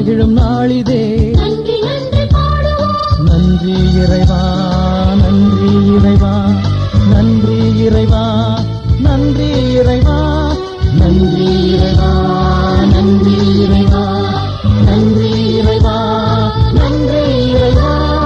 மகிழும் நாளிதே நன்றி நன்றி பாடுவோம் நன்றி இறைவா நன்றி இறைவா நன்றி இறைவா நன்றி இறைவா நன்றி இறைவா நன்றி இறைவா நன்றி இறைவா நன்றி இறைவா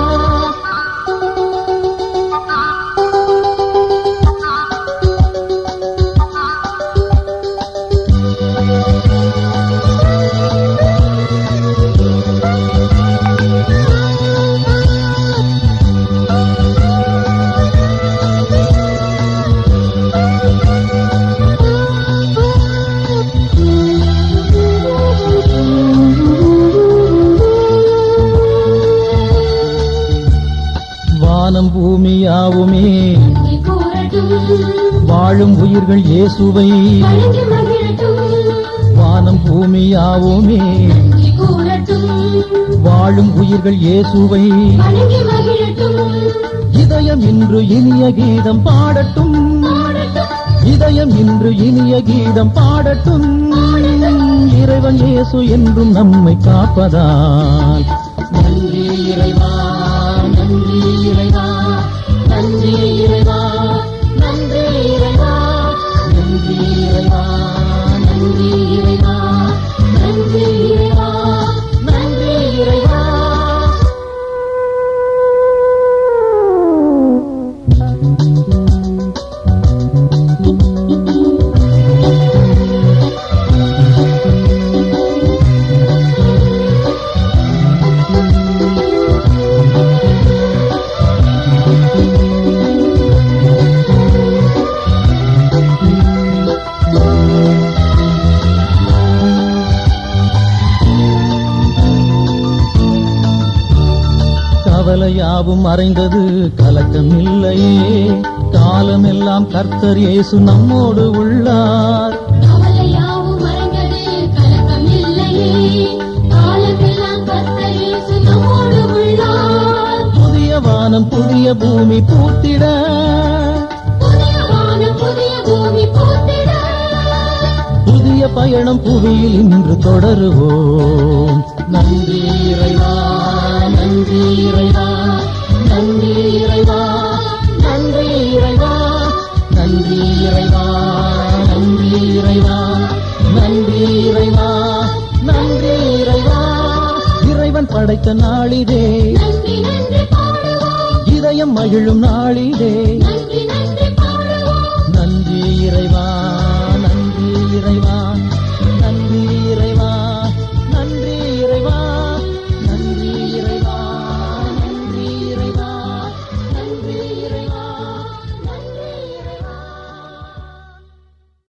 வானம் பூமியாவுமே நன்றி கூறட்டும் வாழும் உயிர்கள் இயேசுவை வணங்கி மகிழட்டும் வானம் பூமியாவுமே நன்றி கூறட்டும் வாழும் உயிர்கள் இயேசுவை வணங்கி மகிழட்டும் இதயம் இன்று இனிய கீதம் பாடட்டும் இதயம் இன்று இனிய கீதம் பாடட்டும் இறைவன் இயேசு என்றும் நம்மை காப்பதால் நன்றி இறைவா நன்றி இறைவா நன்றி இறைவா நன்றி இறைவா நன்றி இறைவா நன்றி இறைவா நன்றி இறைவா நன்றி இறைவா கவலையாவும் மறைந்தது கலக்கம் இல்லையே காலமெல்லாம் கர்த்தர் இயேசு நம்மோடு உள்ளார் கவலையாவும் மறைந்தது கலக்கம் இல்லையே காலமெல்லாம் கர்த்தர் இயேசு நம்மோடு உள்ளார் புதிய வானம் புதிய பூமி பூத்திட புதிய வானம் புதிய பூமி பூத்திட புதிய பயணம் புவியில் இன்று தொடருவோம் நன்றி இறைவா நன்றி இறைவா நன்றி இறைவா நன்றி இறைவா நன்றி இறைவா நன்றி இறைவா நன்றி இறைவா நன்றி இறைவா இறைவன் படைத்த நாளிதே நன்றி நன்றி பாடுவோம் இதயம் மகிழும் நாளிதே நன்றி